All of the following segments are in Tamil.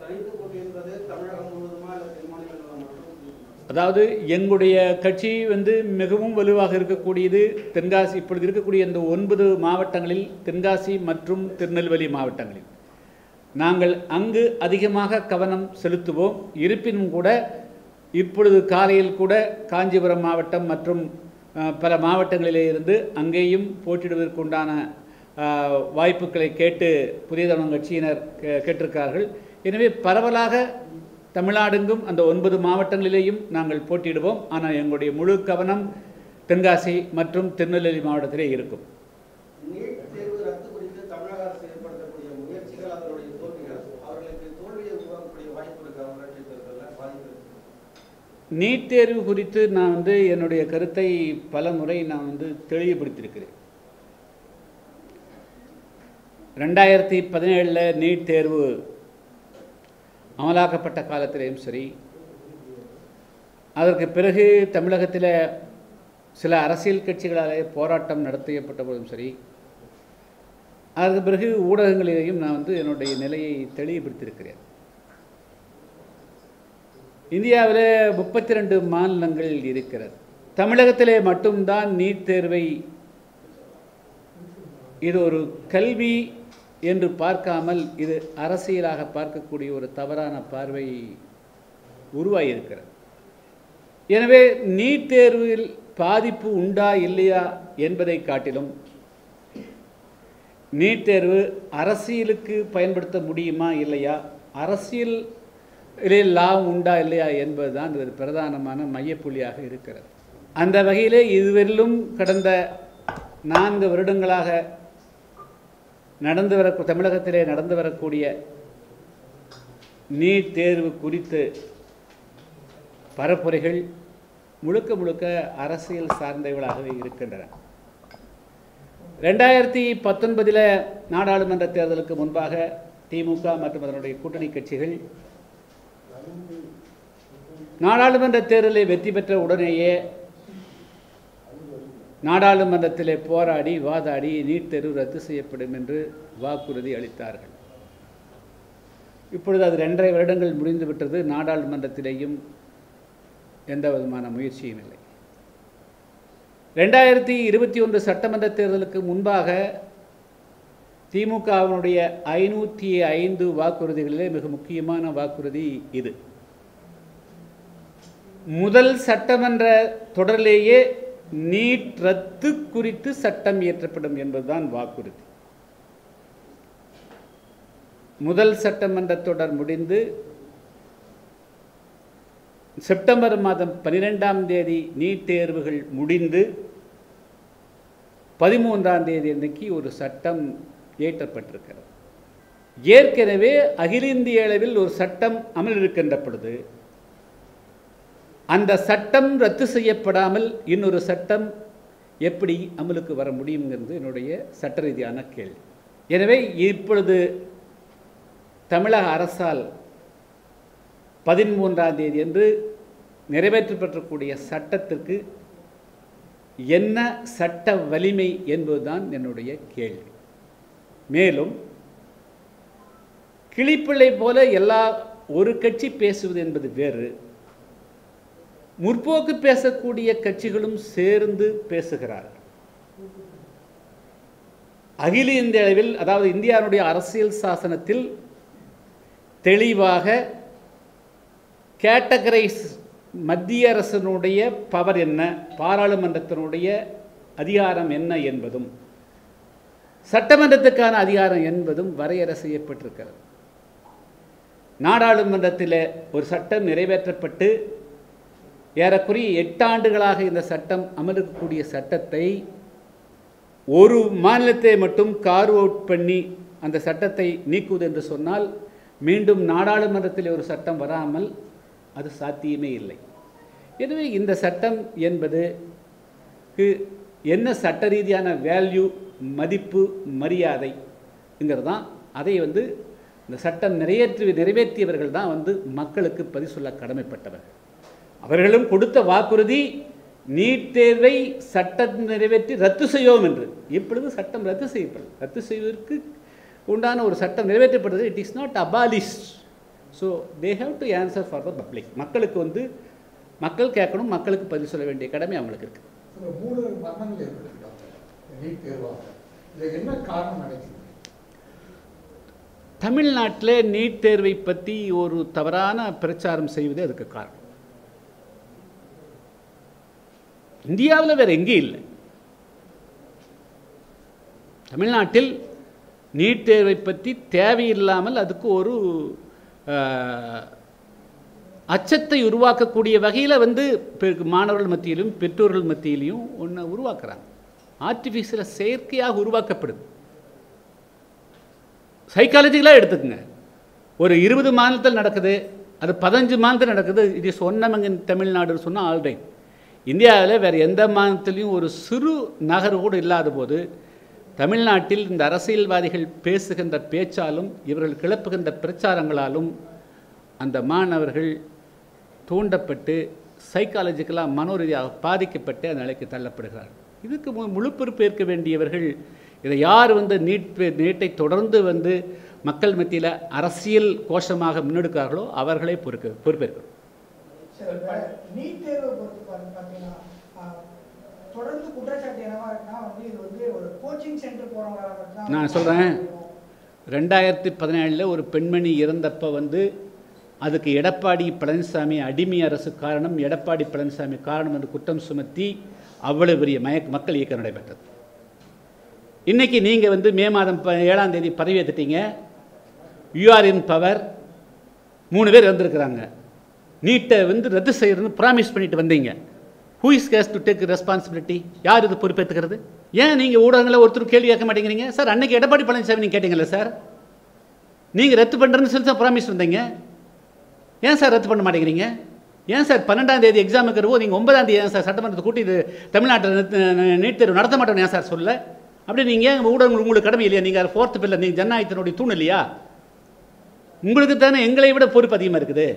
தனித்து போட்டின்றது தமிழகம் முழுவதுமா இல்லை தென் மாநிலங்களில் மட்டும் அதாவது எங்களுடைய கட்சி வந்து மிகவும் வலுவாக இருக்கக்கூடியது தென்காசி இப்பொழுது இருக்கக்கூடிய இந்த ஒன்பது மாவட்டங்களில் தென்காசி மற்றும் திருநெல்வேலி மாவட்டங்களில் நாங்கள் அங்கு அதிகமாக கவனம் செலுத்துவோம் இருப்பினும் கூட இப்பொழுது காலையில் கூட காஞ்சிபுரம் மாவட்டம் மற்றும் அஹ், பல மாவட்டங்களிலே இருந்து அங்கேயும் போட்டியிடுவதற்குண்டான அஹ், வாய்ப்புகளை கேட்டு புதிய தமிழ் கட்சியினர் கே- கேட்டிருக்கிறார்கள் எனவே பரவலாக தமிழ்நாடெங்கும் அந்த ஒன்பது மாவட்டங்களிலேயும் நாங்கள் போட்டியிடுவோம் ஆனால் எங்களுடைய முழு கவனம் தென்காசி மற்றும் திருநெல்வேலி மாவட்டத்திலே இருக்கும் நீட் தேர்வு ரத்து குறித்து தமிழக அரசு ஏற்படுத்தக்கூடிய முயற்சிகள் அதனுடைய தோல்விகள் அவர்களுக்கு தோல்வியை உருவாக்கக்கூடிய வாய்ப்பு இருக்கா உள்ளாட்சி தேர்தலில் பாதிப்பு இருக்கு நீட் தேர்வு குறித்து நான் வந்து என்னுடைய கருத்தை பல முறை நான் வந்து தெளிவுபடுத்தியிருக்கிறேன் ரெண்டாயிரத்தி பதினேழில் நீட் தேர்வு அமலாக்கப்பட்ட காலத்திலேயும் சரி அதற்கு பிறகு தமிழகத்தில் சில அரசியல் கட்சிகளாலே போராட்டம் நடத்தப்பட்ட போதும் சரி அதற்கு பிறகு ஊடகங்களிலேயும் நான் வந்து என்னுடைய நிலையை தெளிவுபடுத்தியிருக்கிறேன் இந்தியாவில் முப்பத்தி ரெண்டு மாநிலங்கள் இருக்கிறது தமிழகத்திலே மட்டும்தான் நீட் தேர்வை இது ஒரு கல்வி என்று பார்க்காமல் இது அரசியலாக பார்க்கக்கூடிய ஒரு தவறான பார்வை உருவாகியிருக்கிறது எனவே நீட் தேர்வில் பாதிப்பு உண்டா இல்லையா என்பதை காட்டிலும் நீட் தேர்வு அரசியலுக்கு பயன்படுத்த முடியுமா இல்லையா அரசியல் லாபம் உண்டா இல்லையா என்பதுதான் இது பிரதானமான மையப்புள்ளியாக இருக்கிறது அந்த வகையிலே இதுவரையிலும் கடந்த நான்கு வருடங்களாக நடந்து வர தமிழகத்திலே நடந்து வரக்கூடிய நீட் தேர்வு குறித்து பரப்புரைகள் முழுக்க முழுக்க அரசியல் சார்ந்தவர்களாகவே இருக்கின்றன ரெண்டாயிரத்தி பத்தொன்பதில் நாடாளுமன்ற தேர்தலுக்கு முன்பாக திமுக மற்றும் அதனுடைய கூட்டணி கட்சிகள் நாடாளுமன்ற தேர்தலில் வெற்றி பெற்ற உடனேயே நாடாளுமன்றத்திலே போராடி வாதாடி நீட் தேர்வு ரத்து செய்யப்படும் என்று வாக்குறுதி அளித்தார்கள் இப்பொழுது அது ரெண்டரை வருடங்கள் முடிந்துவிட்டது நாடாளுமன்றத்திலேயும் எந்த விதமான முயற்சியும் இல்லை ரெண்டாயிரத்தி இருபத்தி ஒன்று சட்டமன்ற தேர்தலுக்கு முன்பாக திமுகவினுடைய ஐநூற்றி ஐந்து வாக்குறுதிகளிலே மிக முக்கியமான வாக்குறுதி இது முதல் சட்டமன்ற தொடரிலேயே நீட் ரத்து குறித்து சட்டம் இயற்றப்படும் என்பதுதான் வாக்குறுதி முதல் சட்டமன்ற தொடர் முடிந்து செப்டம்பர் மாதம் பனிரெண்டாம் தேதி நீட் தேர்வுகள் முடிந்து பதிமூன்றாம் தேதி அன்னைக்கு ஒரு சட்டம் இயற்றப்பட்டிருக்கிறது ஏற்கனவே அகில இந்திய அளவில் ஒரு சட்டம் அமல் இருக்கின்ற பொழுது அந்த சட்டம் ரத்து செய்யப்படாமல் இன்னொரு சட்டம் எப்படி அமலுக்கு வர முடியுங்கிறது என்னுடைய சட்ட ரீதியான கேள்வி எனவே இப்பொழுது தமிழக அரசால் பதிமூன்றாம் தேதி என்று நிறைவேற்றப்பட்டிருக்கூடிய சட்டத்திற்கு என்ன சட்ட வலிமை என்பதுதான் என்னுடைய கேள்வி மேலும் கிளிப்பிள்ளை போல எல்லா ஒரு கட்சி பேசுவது என்பது வேறு முற்போக்கு பேசக்கூடிய கட்சிகளும் சேர்ந்து பேசுகிறார்கள் அகில இந்திய அளவில் அதாவது இந்தியாவுடைய அரசியல் சாசனத்தில் தெளிவாக கேட்டகரைஸ் மத்திய அரசினுடைய பவர் என்ன பாராளுமன்றத்தினுடைய அதிகாரம் என்ன என்பதும் சட்டமன்றத்துக்கான அதிகாரம் என்பதும் வரையறை செய்யப்பட்டிருக்கிறது நாடாளுமன்றத்தில் ஒரு சட்டம் நிறைவேற்றப்பட்டு ஏறக்குறைய எட்டாண்டுகளாக இந்த சட்டம் அமலுக்கக்கூடிய சட்டத்தை ஒரு மாநிலத்தை மட்டும் கார் அவுட் பண்ணி அந்த சட்டத்தை நீக்குவது என்று சொன்னால் மீண்டும் நாடாளுமன்றத்தில் ஒரு சட்டம் வராமல் அது சாத்தியமே இல்லை எனவே இந்த சட்டம் என்பது என்ன சட்ட ரீதியான வேல்யூ மதிப்பு மரியாதைங்கிறது தான் அதை வந்து இந்த சட்டம் நிறைவேற்றி நிறைவேற்றியவர்கள் தான் வந்து மக்களுக்கு பதில் சொல்ல கடமைப்பட்டவர்கள் அவர்களும் கொடுத்த வாக்குறுதி நீட் தேர்வை சட்டம் நிறைவேற்றி ரத்து செய்வோம் என்று இப்பொழுது சட்டம் ரத்து செய்யப்படும் ரத்து செய்வதற்கு உண்டான ஒரு சட்டம் நிறைவேற்றப்பட்டது it is not abolished so they have to answer for the public மக்களுக்கு வந்து மக்கள் கேட்கணும் மக்களுக்கு பதில் சொல்ல வேண்டிய கடமை அவங்களுக்கு இருக்குது இந்த மூணு மரணங்கள் ஏற்பட்டிருக்காங்க நீட் தேர்வாக இது என்ன காரணம் நினைக்கிறீங்க தமிழ்நாட்டில் நீட் தேர்வை பற்றி ஒரு தவறான பிரச்சாரம் செய்வது அதுக்கு காரணம் இந்தியாவில் வேற எங்கேயும் இல்லை தமிழ்நாட்டில் நீட் தேர்வை பற்றி தேவையில்லாமல் அதுக்கு ஒரு ஆஹ், அச்சத்தை உருவாக்கக்கூடிய வகையில் வந்து பெ- மாணவர்கள் மத்தியிலும் பெற்றோர்கள் மத்தியிலையும் ஒன்று உருவாக்குறாங்க ஆர்டிஃபிஷியலாக செயற்கையாக உருவாக்கப்படுது சைக்காலஜிக்கலாக எடுத்துக்கங்க ஒரு இருபது மாநிலத்தில் நடக்குது அது பதினஞ்சு மாநிலத்தில் நடக்குது இது சொன்னவங்க தமிழ்நாடுன்னு சொன்னால் ஆல்ரைட் இந்தியாவில் வேறு எந்த மாநிலத்திலையும் ஒரு சிறு நகர் கூட இல்லாத போது தமிழ்நாட்டில் இந்த அரசியல்வாதிகள் பேசுகின்ற பேச்சாலும் இவர்கள் கிளப்புகின்ற பிரச்சாரங்களாலும் அந்த மாணவர்கள் தூண்டப்பட்டு சைக்காலஜிக்கலாக மனோரீதியாக பாதிக்கப்பட்டு அந்த நிலைக்கு தள்ளப்படுகிறார்கள் இதுக்கு மு- முழு பொறுப்பேற்க வேண்டியவர்கள் இதை யார் வந்து நீட் பே- நீட்டை தொடர்ந்து வந்து மக்கள் மத்தியில் அரசியல் கோஷமாக முன்னெடுக்கிறார்களோ அவர்களே பொறுக்க பொறுப்பேற்கணும் சரி, இப்ப நீட் தேர்வை பொறுத்து பாரு- பாத்தீங்கன்னா ஆஹ், தொடர்ந்து குற்றச்சாட்டு என்னவா இருக்குன்னா வந்து இது வந்து ஒரு கோச்சிங் சென்டர் போறவங்க மட்டும்தான் நான் சொல்றேன். ரெண்டாயிரத்தி பதினேழில் ஒரு பெண்மணி இறந்தப்ப வந்து அதுக்கு எடப்பாடி பழனிசாமி அடிமை அரசு காரணம் எடப்பாடி பழனிசாமி காரணம் என்று குற்றம் சுமத்தி அவ்வளவு பெரிய மயக்க மக்கள் இயக்கம் நடைபெற்றது இன்னைக்கு நீங்கள் வந்து மே மாதம் ப ஏழாம் தேதி பதவியேற்றுட்டீங்க யூஆர் இன் பவர் மூணு பேர் வந்திருக்கிறாங்க நீட்டை வந்து ரத்து செய்யறதுன்னு ப்ராமிஸ் பண்ணிட்டு வந்தீங்க who is has to take responsibility யார் இது பொறுப்பேற்றுக்கிறது ஏன் நீங்கள் ஊடகங்களில் ஒருத்தர் கேள்வி கேட்க மாட்டேங்கிறீங்க சார் அன்னைக்கு எடப்பாடி பழனிசாமி நீங்கள் கேட்டீங்கல்ல சார் நீங்கள் ரத்து பண்ணுறேன்னு சொல்லி தான் ப்ராமிஸ் வந்தீங்க ஏன் சார் ரத்து பண்ண மாட்டேங்கிறீங்க ஏன் சார் பன்னெண்டாம் தேதி எக்ஸாம் இருக்கிறவோ நீங்கள் ஒன்பதாம் தேதி ஏன் சார் சட்டமன்றத்தை கூட்டி இது தமிழ்நாட்டில் நிறுத்த- நீட் தேர்வு நடத்த மாட்டோம் ஏன் சார் சொல்ல அப்படி நீங்கள் ஏன் ஊடகங்கள் உங்களுக்கு கடமை இல்லையா நீங்கள் ஃபோர்த்து பில்லர் நீங்கள் ஜனநாயகத்தினுடைய தூண் இல்லையா உங்களுக்கு தானே எங்களை விட பொறுப்பு அதிகமாக இருக்குது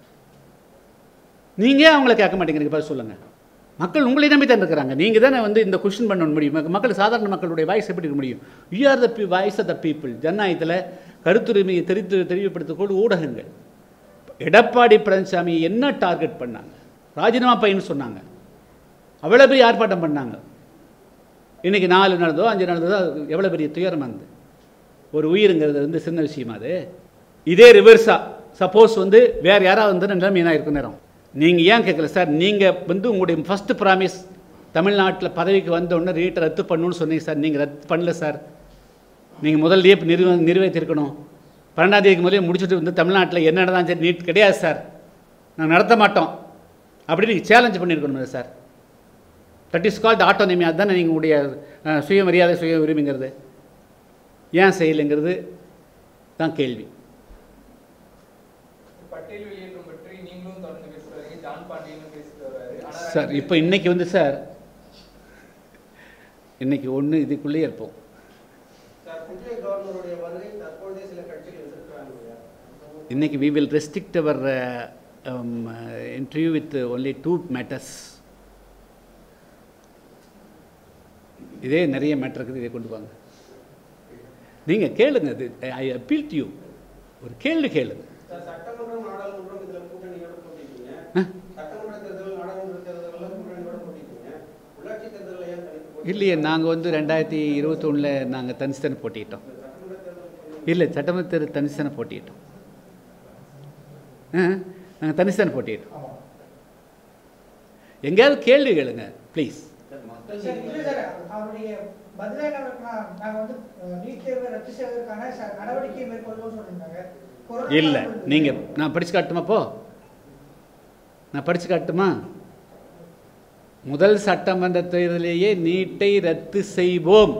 நீங்கள் அவங்கள கேட்க மாட்டேங்கிறீங்க பதில் சொல்லுங்கள் மக்கள் உங்களை நம்பி தான் இருக்கிறாங்க நீங்கள் தானே வந்து இந்த கொஷின் பண்ண முடியும் மக்க- மக்கள் சாதாரண மக்களுடைய வாய்ஸ் எப்படி இருக்க முடியும் you are the voice of the people ஜனநாயகத்தில் கருத்துரிமையை தெரிவித்து தெளிவுபடுத்தக்கூடிய ஊடகங்கள் எடப்பாடி பழனிசாமி என்ன டார்கெட் பண்ணாங்க ராஜினாமா பையன் சொன்னாங்க அவ்வளோ பெரிய ஆர்ப்பாட்டம் பண்ணாங்க இன்னைக்கு நாலு நடந்ததோ அஞ்சு நடந்ததோ அது எவ்வளோ பெரிய துயரம் வந்து ஒரு உயிருங்கிறது வந்து சின்ன விஷயமா அது இதே ரிவர்ஸா சப்போஸ் வந்து வேறு யாராவது வந்து நிலைமை என்ன இருக்கும் நேரம் நீங்கள் ஏன் கேட்கல சார் நீங்கள் வந்து உங்களுடைய ஃபஸ்ட்டு ப்ராமிஸ் தமிழ்நாட்டில் பதவிக்கு வந்த உடனே ரீட்டை ரத்து பண்ணணும்னு சொன்னீங்க சார் நீங்கள் ரத்து பண்ணல சார் நீங்கள் முதல்லயே நிறுவ நிறைவேற்றிருக்கணும் பன்னெண்டாம் தேதிக்கு முதலே முடிச்சுட்டு வந்து தமிழ்நாட்டில் என்ன நடந்தாலும் சரி நீட் கிடையாது சார் நாங்கள் நடத்த மாட்டோம் அப்படின்னு நீங்கள் சேலஞ்ச் பண்ணியிருக்கணும் sir that is called autonomy அதுதானே நீங்கள் உங்களுடைய அஹ், சுயமரியாதை சுய உரிமைங்கிறது ஏன் செய்யலைங்கிறது தான் கேள்வி பட்டியல் வெளியேற்றம் பற்றி நீங்களும் தொடர்ந்து பேசிட்டு வரீங்க ஜான் பாண்டியனும் பேசிட்டு வர்றாரு ஆனா சார் இப்போ இன்னைக்கு வந்து சார் இன்னைக்கு ஒன்று இதுக்குள்ளேயே இருப்போம் சார் புதிய கவர்னருடைய வருகை தற்பொழுதே சில கட்சிகள் எதிர்க்கிறாங்க இல்லையா இன்னைக்கு we will restrict our interview with only two matters இதே நிறைய மேட்டர் இருக்குது இதை கொண்டு வாங்க நீங்கள் கேளுங்க இது ஐ அப்பீல் டு யூ ஒரு கேள்வி கேளுங்க சார் சட்டமன்றம் நாடாளுமன்றம் இதுல கூட்டணியோட போட்டிருக்கீங்க ஆ? சட்டமன்ற தேர்தல் நாடாளுமன்ற தேர்தல் கூட்டணியோட போட்டிருக்கீங்க உள்ளாட்சி தேர்தலில் ஏன் தனித்து போட்டி இல்லையே நாங்கள் வந்து ரெண்டாயிரத்தி இருபத்தொன்னில் நாங்கள் தனிச்சுதானே போட்டிக்கிட்டோம் சட்டமன்ற தேர்தல் இல்லை சட்டமன்ற தேர்தல் தனிச்சுதானே போட்டிக்கிட்டோம் ஆ நாங்கள் தனிச்சுதானே போட்டிக்கிட்டோம் ஆமாம் எங்கேயாவது கேள்வி கேளுங்க ப்ளீஸ் சார் இல்ல சார் அவருடைய பதிலா என்ன இருக்குன்னா நாங்க வந்து அஹ், நீட் தேர்வை ரத்து செய்வதற்கான ச- நடவடிக்கை மேற்கொள்வோம் சொல்லியிருந்தாங்க கொரோனா இல்லை காலம் வந்து- நீங்கள் நான் படிச்சு காட்டுமா போ நான் படிச்சு காட்டுமா முதல் சட்டமன்ற தேர்தலிலேயே நீட்டை ரத்து செய்வோம்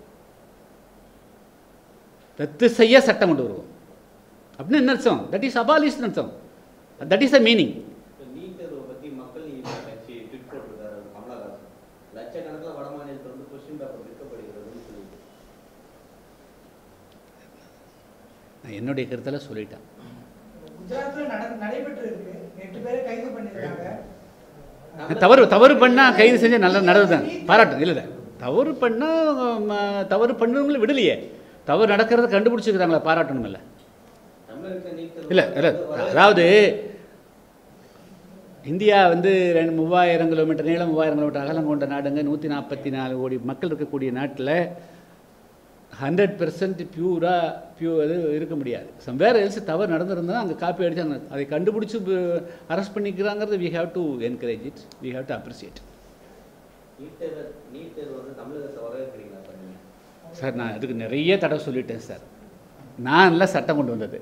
ரத்து செய்ய சட்டம் கொண்டு வருவோம் அப்படின்னு என்ன அர்த்தம் தட் இஸ் அபாலிஷன் அர்த்தம் that is the meaning NEET தேர்வை பத்தி மக்கள் நீதி கட்சி ட்விட் போட்டிருக்காரு கமலஹாசன் லட்சக்கணக்கில் வட மாநிலத்தில் வந்து கொஸ்டின் பேப்பர் விற்கப்படுகிறதுன்னு சொல்லி நான் என்னுடைய கருத்தில் சொல்லிட்டேன் குஜராத்ல நட- நடைபெற்று இருக்கு எட்டு பேரை கைது பண்ணிருக்காங்க தவறு தவறு பண்ணால் கைது செஞ்சால் நல்ல நல்லது தான் பாராட்டும் இல்லை இல்லை தவறு பண்ணால் தவறு பண்ணவங்களை விடலையே தவறு நடக்கிறத கண்டுபிடிச்சிக்கிறாங்களா பாராட்டணும் இல்லை தமிழகத்துல நீட் தேர்வு இல்லை இல்லை அதாவது இந்தியா வந்து ரெண்டு மூவாயிரம் கிலோமீட்டர் நீளம் மூவாயிரம் கிலோமீட்டர் அகலம் கொண்ட நாடுங்க நூற்றி நாற்பத்தி நாலு கோடி மக்கள் இருக்கக்கூடிய நாட்டில் ஹண்ட்ரட் பெர்சன்ட் பியூராக பியூ இது இருக்க முடியாது சம்வேர் எல்ஸ் தவறு நடந்திருந்தா அங்கே காப்பி அடிச்சாங்க அதை கண்டுபிடிச்சி அரெஸ்ட் பண்ணிக்கிறாங்கிறது we have to encourage it we have to appreciate NEET தேர்வு நீட் தேர்வு வந்து தமிழகத்தை வரவேற்கிறீங்களா சார் நீங்க சார் நான் அதுக்கு நிறைய தடவை சொல்லிட்டேன் சார் நான் இல்லை சட்டம் கொண்டு வந்தது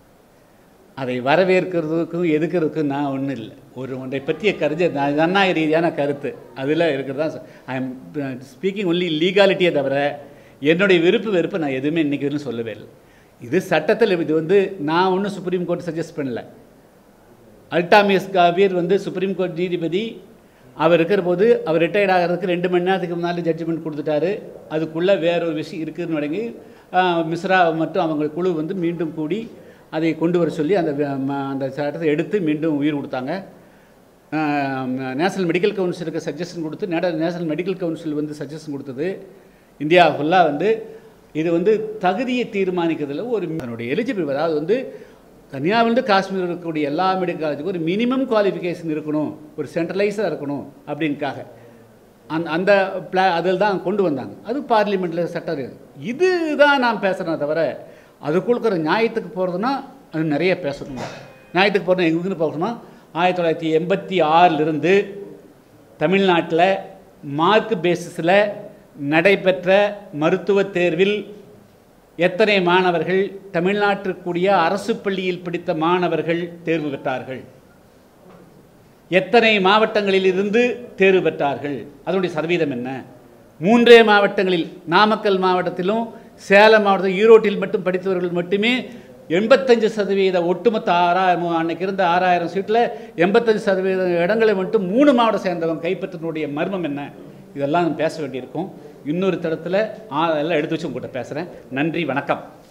அதை வரவேற்கிறதுக்கும் எதுக்கிறதுக்கும் நான் ஒன்றும் இல்லை ஒரு ஒன்றை பற்றிய கருத்து நான் ஜனநாயக ரீதியான கருத்து அதில் இருக்கிறதா ஐ எம் ஸ்பீக்கிங் ஒன்லி லீகாலிட்டியே தவிர என்னுடைய விருப்பு வெறுப்பை நான் எதுவுமே இன்றைக்கி வரையும் சொல்லவே இல்லை இது சட்டத்தில் இது வந்து நான் ஒன்றும் சுப்ரீம் கோர்ட் சஜஸ்ட் பண்ணல அல்டாமியஸ் காபீர் வந்து சுப்ரீம் கோர்ட் நீதிபதி அவர் இருக்கிற போது அவர் ரிட்டையர்ட் ஆகிறதுக்கு ரெண்டு மணி நேரத்துக்கு முன்னாடி ஜட்ஜ்மெண்ட் கொடுத்துட்டாரு அதுக்குள்ளே வேற ஒரு விஷயம் இருக்குதுன்னு தொடங்கி ஆஹ், மிஸ்ரா மற்றும் அவங்க குழு வந்து மீண்டும் கூடி அதை கொண்டு வர சொல்லி அந்த வே- ம- அந்த சட்டத்தை எடுத்து மீண்டும் உயிர் கொடுத்தாங்க நேஷனல் மெடிக்கல் கவுன்சிலுக்கு சஜஷன் கொடுத்து நேட- நேஷனல் மெடிக்கல் கவுன்சில் வந்து சஜஷன் கொடுத்தது இந்தியா ஃபுல்லாக வந்து இது வந்து தகுதியை தீர்மானிக்கிறதுல ஒரு அதனுடைய எலிஜிபிள் அதாவது வந்து கன்னியாகுமரி காஷ்மீர் இருக்கக்கூடிய எல்லா மெடிக்கல் காலேஜுக்கும் ஒரு மினிமம் குவாலிஃபிகேஷன் இருக்கணும் ஒரு சென்ட்ரலைஸாக இருக்கணும் அப்படின்னுக்காக அந்த அந்த பிளா அதில் தான் கொண்டு வந்தாங்க அது பார்லிமெண்ட்டில் சட்டம் இருக்குது இதுதான் நான் பேசுகிறேன் தவிர அதுக்குள்ள இருக்கிற நியாயத்துக்கு போகிறதுனா அது நிறைய பேசணும் நியாயத்துக்கு போகிறது எங்கேருந்து போகணும்னா ஆயிரத்தி தொள்ளாயிரத்தி எண்பத்தி ஆறிலிருந்து தமிழ்நாட்டில் மார்க் பேசிஸில் நடைபெற்ற மருத்துவத் தேர்வில் எத்தனை மாணவர்கள் தமிழ்நாட்டிற்குரிய அரசு பள்ளியில் படித்த மாணவர்கள் தேர்வு பெற்றார்கள் எத்தனை மாவட்டங்களில் இருந்து தேர்வு பெற்றார்கள் அதனுடைய சதவீதம் என்ன மூன்றே மாவட்டங்களில் நாமக்கல் மாவட்டத்திலும் சேலம் மாவட்டத்தில் ஈரோட்டில் மட்டும் படித்தவர்கள் மட்டுமே எண்பத்தஞ்சு சதவீத ஒட்டுமொத்த ஆறாயிரம் அன்னைக்கு இருந்த ஆறாயிரம் சீட்டில் எண்பத்தஞ்சு சதவீத இடங்களை மட்டும் மூணு மாவட்டம் சேர்ந்தவங்க கைப்பற்றினுடைய மர்மம் என்ன இதெல்லாம் பேச வேண்டியிருக்கும் இன்னொரு தடத்தில் எல்லாம் எடுத்து வச்சு உங்கள்கிட்ட பேசுகிறேன் நன்றி வணக்கம்